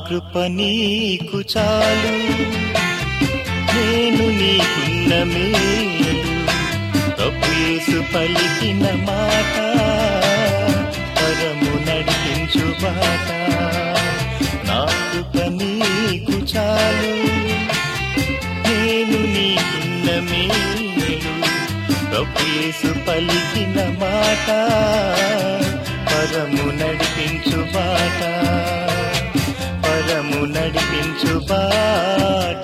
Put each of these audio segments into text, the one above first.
కృప నీకు చాలు నేను నీకున్న మేలు ప్రభు యేసు పలికిన మాట పరము నడిపించు బాట నా కృప నీకు చాలు నేను నీకున్న మేలు ప్రభు యేసు పలికిన మాట పరము నడిపించు బాట పరము నడిపించు బాట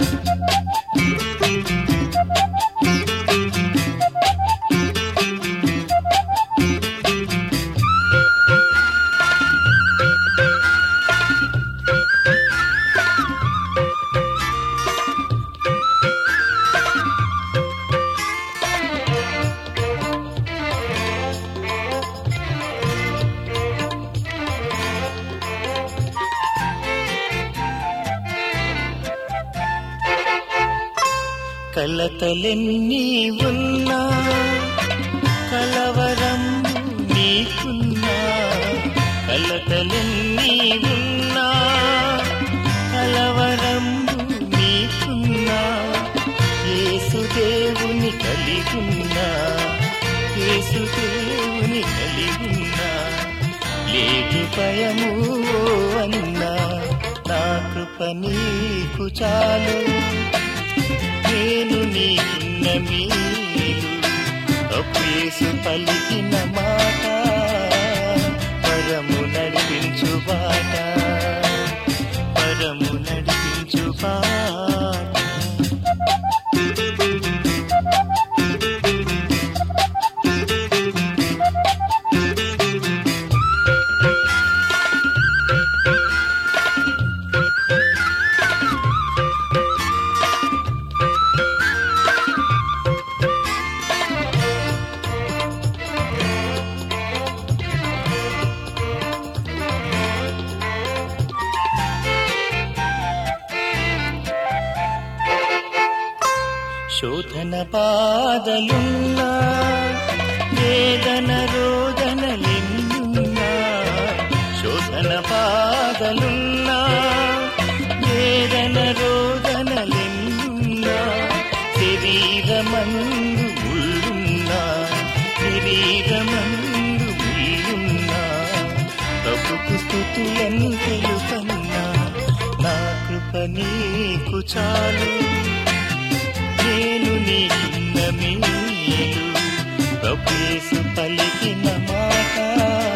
కలతలెన్ని ఉన్నా కలవరం నీకున్నా కలతలెన్ని ఉన్నా కలవరం నీకున్నా యేసుదేవుని కలిగున్నా యేసుదేవుని కలిగున్నా లేదు భయము అన్నా నా కృప నీకు చాలు నేను నీకున్న మేలు అప్పేసు పలికిన మాట పరము నడిపించు బాట పరము నడిపించు బాట శోధన బాధలున్నా వేదన రోదనలెన్నున్నా శోధన బాధలున్నా వేదన రోదనలెన్నున్నా శరీరమందు ముళ్ళున్నా శరీరమందు ముళ్ళున్నా ప్రభుకు స్థుతులను తెలుపన్నా నా కృప నీకు చాలు నేను నీకున్న మేలు ప్రభేసు పలికిన మాట